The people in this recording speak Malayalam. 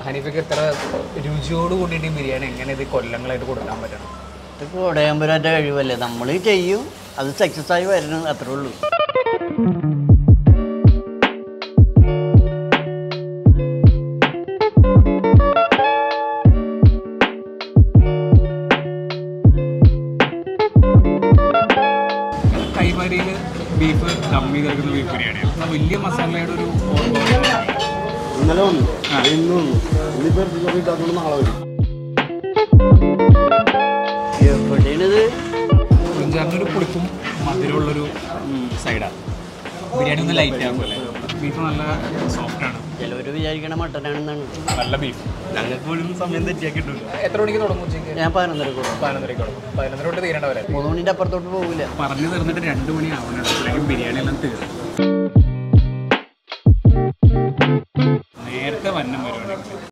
ഹനീഫയ്ക്ക് ഇത്ര രുചിയോട് കൂടിയിട്ട് ഈ ബിരിയാണി എങ്ങനെ ഇത് കൊല്ലങ്ങളായിട്ട് കൊടുക്കാൻ പറ്റണം ഇത് കോടയാമ്പരാൻ്റെ കഴിവല്ലേ നമ്മൾ ചെയ്യും അത് സക്സസ് ആയി വരണം അത്രേ ഉള്ളൂ കൈമാരിയിൽ ബീഫ് ദമ്മി കിടക്കുന്ന ബീഫ് ബിരിയാണിയാണ് എന്നാൽ വലിയ മസാലയുടെ ഒരു ഓർമ്മ ഇന്നലെ വന്നു ഇന്ന് വന്നു ഇന്നിപ്പോ ഇറച്ചിക്കറി ഇട്ടാത്തോണ്ട് നാളെ വരും എവിടെയാണിത് പുളിഞ്ചാറിനൊരു പുളിപ്പും മധുരമുള്ളൊരു സൈഡാണ് ബിരിയാണി ഒന്ന് ലൈറ്റ് ആകുമല്ലേ ബീഫ് നല്ല സോഫ്റ്റാണ് ചിലവർ വിചാരിക്കണ മട്ടനാണെന്നാണ് നല്ല ബീഫ് ഞങ്ങൾക്ക് പോലും സമയം തെറ്റിയാക്കി കിട്ടില്ല എത്ര മണിക്ക് തുടങ്ങും ഉച്ചയ്ക്ക് ഞാൻ പതിനൊന്നര കൊടുക്കും പതിനൊന്നരയ്ക്ക് തുടങ്ങും പതിനൊന്നര തൊട്ട് തീരേണ്ട വരെ മൂന്ന് മണിൻ്റെ അപ്പുറത്തോട്ട് പോകില്ല പറഞ്ഞു തീർന്നിട്ട് രണ്ട് മണി ആവണം അപ്പോഴേക്കും ബിരിയാണി എല്ലാം തീർന്നു